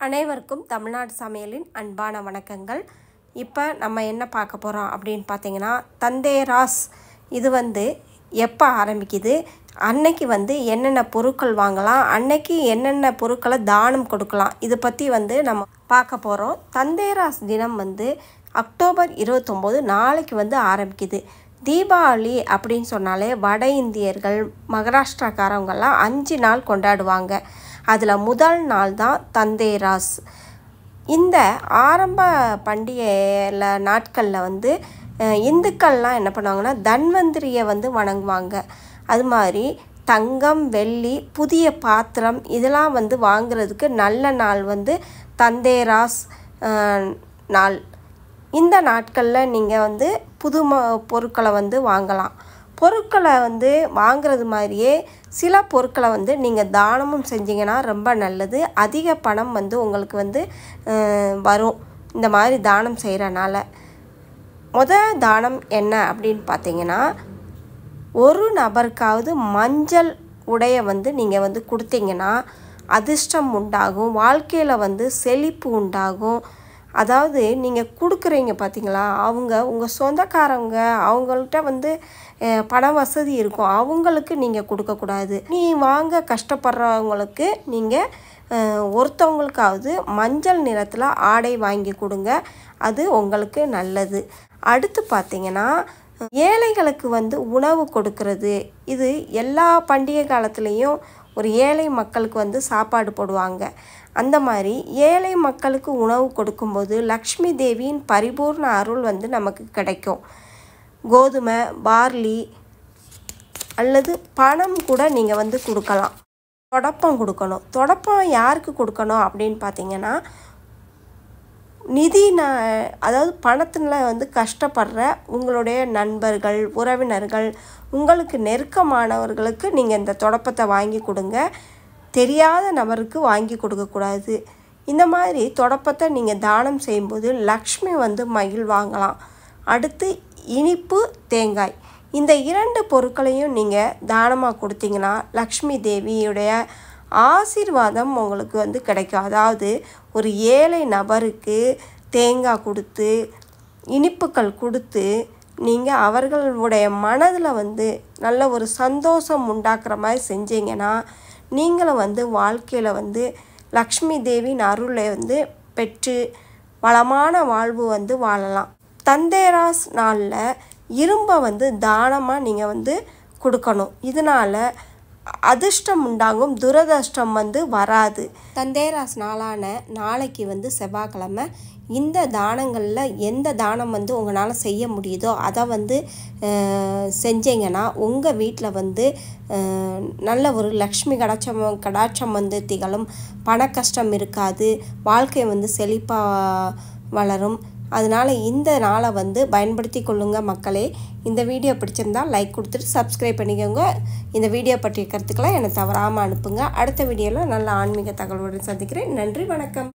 அனைவருக்கும் தமிழ்நாடு சமையலின் அன்பான வணக்கங்கள் இப்போ நம்ம என்ன பார்க்க போகிறோம் அப்படின்னு பார்த்தீங்கன்னா தந்தேராஸ் இது வந்து எப்போ ஆரம்பிக்குது அன்னைக்கு வந்து என்னென்ன பொருட்கள் வாங்கலாம் அன்னைக்கு என்னென்ன பொருட்களை தானம் கொடுக்கலாம் இதை பற்றி வந்து நம்ம பார்க்க போகிறோம் தந்தேராஸ் தினம் வந்து அக்டோபர் இருபத்தொம்போது நாளைக்கு வந்து ஆரம்பிக்குது தீபாவளி அப்படின்னு சொன்னாலே வட இந்தியர்கள் மகாராஷ்டிராக்காரவங்கெல்லாம் அஞ்சு நாள் கொண்டாடுவாங்க அதில் முதல் நாள் தான் தந்தேராஸ் இந்த ஆரம்ப பண்டிகையில் நாட்களில் வந்து அஹ், இந்துக்கள்லாம் என்ன பண்ணுவாங்கன்னா தன்வந்திரியை வந்து வணங்குவாங்க அது மாதிரி தங்கம் வெள்ளி புதிய பாத்திரம் இதெல்லாம் வந்து வாங்குறதுக்கு நல்ல நாள் வந்து தந்தேராஸ் அஹ், நாள் இந்த நாட்களில் நீங்கள் வந்து புது ம பொருட்களை வந்து வாங்கலாம் பொருட்களை வந்து வாங்குறது மாதிரியே சில பொருட்களை வந்து நீங்கள் தானமும் செஞ்சீங்கன்னா ரொம்ப நல்லது அதிக பணம் வந்து உங்களுக்கு வந்து அஹ், வரும் இந்த மாதிரி தானம் செய்கிறனால முத தானம் என்ன அப்படின்னு பார்த்தீங்கன்னா ஒரு நபருக்காவது மஞ்சள் உடைய வந்து நீங்கள் வந்து கொடுத்தீங்கன்னா அதிர்ஷ்டம் உண்டாகும் வாழ்க்கையில் வந்து செழிப்பு உண்டாகும் அதாவது நீங்கள் கொடுக்குறீங்க பார்த்தீங்களா அவங்க உங்கள் சொந்தக்காரங்க அவங்கள்ட்ட வந்து அஹ், பண வசதி இருக்கும் அவங்களுக்கு நீங்கள் கொடுக்கக்கூடாது நீ வாங்க கஷ்டப்படுறவங்களுக்கு நீங்கள் ஒருத்தவங்களுக்காவது மஞ்சள் நிறத்தில் ஆடை வாங்கி கொடுங்க அது உங்களுக்கு நல்லது அடுத்து பார்த்தீங்கன்னா ஏழைகளுக்கு வந்து உணவு கொடுக்கறது இது எல்லா பண்டிகை காலத்துலேயும் ஒரு ஏழை மக்களுக்கு வந்து சாப்பாடு போடுவாங்க அந்த மாதிரி ஏழை மக்களுக்கு உணவு கொடுக்கும்போது லக்ஷ்மி தேவியின் பரிபூர்ண அருள் வந்து நமக்கு கிடைக்கும் கோதுமை பார்லி அல்லது பணம் கூட நீங்கள் வந்து கொடுக்கலாம் தொடப்பம் கொடுக்கணும் தொடப்பம் யாருக்கு கொடுக்கணும் அப்படின்னு பார்த்தீங்கன்னா நிதி ந அதாவது பணத்தில் வந்து கஷ்டப்படுற உங்களுடைய நண்பர்கள் உறவினர்கள் உங்களுக்கு நெருக்கமானவர்களுக்கு நீங்கள் இந்த தொடப்பத்தை வாங்கி கொடுங்க தெரியாத நபருக்கு வாங்கி கொடுக்கக்கூடாது இந்த மாதிரி தொடப்பத்தை நீங்கள் தானம் செய்யும்போது லக்ஷ்மி வந்து மகிழ்வாங்கலாம் அடுத்து இனிப்பு தேங்காய் இந்த இரண்டு பொருட்களையும் நீங்கள் தானமாக கொடுத்தீங்கன்னா லக்ஷ்மி தேவியுடைய ஆசீர்வாதம் உங்களுக்கு வந்து கிடைக்கும் அதாவது ஒரு ஏழை நபருக்கு தேங்காய் கொடுத்து இனிப்புகள் கொடுத்து நீங்கள் அவர்களுடைய மனதில் வந்து நல்ல ஒரு சந்தோஷம் உண்டாக்குற மாதிரி செஞ்சீங்கன்னா நீங்களும் வந்து வாழ்க்கையில் வந்து லக்ஷ்மி தேவியின் அருளை வந்து பெற்று வளமான வாழ்வு வந்து வாழலாம் தந்தேராஸ் நாளில் இரும்பை வந்து தானமாக நீங்கள் வந்து கொடுக்கணும் இதனால் அதிர்ஷ்டம் உண்டாகும் துரதிர்ஷ்டம் வந்து வராது தந்தேராஸ் நாளான நாளைக்கு வந்து செவ்வாய்க்கிழமை இந்த தானங்களில் எந்த தானம் வந்து உங்களால் செய்ய முடியுதோ அதை வந்து அஹ், செஞ்சீங்கன்னா உங்கள் வீட்டில் வந்து அஹ், நல்ல ஒரு லக்ஷ்மி கடாட்சம் கடாட்சம் வந்து திகழும் பண கஷ்டம் இருக்காது வாழ்க்கை வந்து செழிப்பாக வளரும் அதனால் இந்த நாளை வந்து பயன்படுத்தி கொள்ளுங்க மக்களே இந்த வீடியோ பிடிச்சிருந்தா லைக் கொடுத்துட்டு சப்ஸ்கிரைப் பண்ணிக்கோங்க இந்த வீடியோ பற்றிய கருத்துக்களை எனக்கு தவறாமல் அனுப்புங்க அடுத்த வீடியோவில் நல்ல ஆன்மீக தகவலுடன் சந்திக்கிறேன் நன்றி வணக்கம்